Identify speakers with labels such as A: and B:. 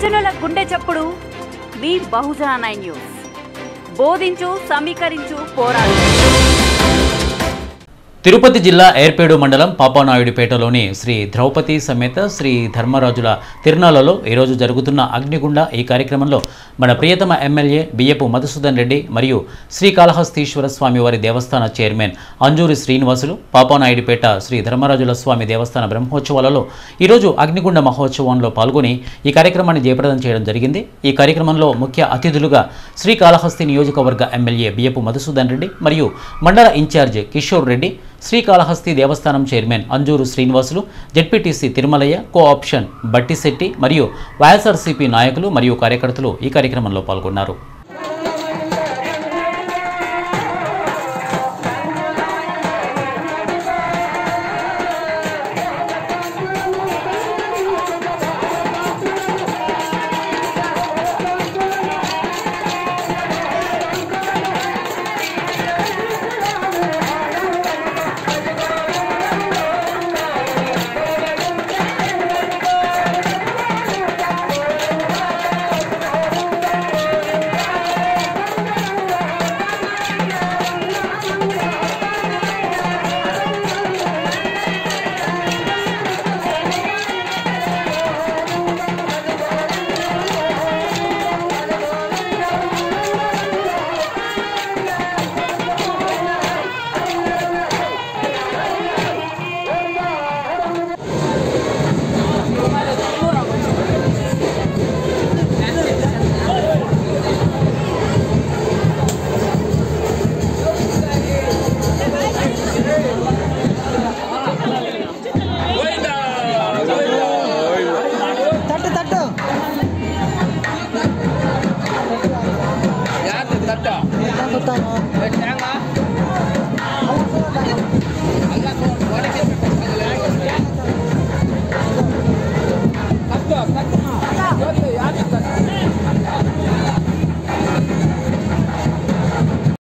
A: బహుజనుల గుండె చప్పుడు మీ బహుజన నైన్ న్యూస్ బోధించు సమీకరించు పోరాడు
B: తిరుపతి జిల్లా ఏర్పేడు మండలం పాపానాయుడిపేటలోని శ్రీ ద్రౌపది సమేత శ్రీ ధర్మరాజుల తిరునాలలో ఈరోజు జరుగుతున్న అగ్నిగుండ ఈ కార్యక్రమంలో మన ప్రియతమ ఎమ్మెల్యే బియ్యపు మధుసూదన్ రెడ్డి మరియు శ్రీకాళహస్తీశ్వర స్వామి వారి దేవస్థాన చైర్మన్ అంజూరి శ్రీనివాసులు పాపానాయుడిపేట శ్రీ ధర్మరాజుల స్వామి దేవస్థాన బ్రహ్మోత్సవాలలో ఈరోజు అగ్నిగుండ మహోత్సవంలో పాల్గొని ఈ కార్యక్రమాన్ని జయప్రదం చేయడం జరిగింది ఈ కార్యక్రమంలో ముఖ్య అతిథులుగా శ్రీకాళహస్తి నియోజకవర్గ ఎమ్మెల్యే బియ్యపు మధుసూదన్ రెడ్డి మరియు మండల ఇన్ఛార్జ్ కిషోర్ రెడ్డి శ్రీకాళహస్తి దేవస్థానం chairman Anjuru Srinivasulu ZPTC Tirumalaiah co option Battisetti మరియు వైఎస్ఆర్సీపీ నాయకులు మరియు కార్యకర్తలు ఈ కార్యక్రమంలో పాల్గొన్నారు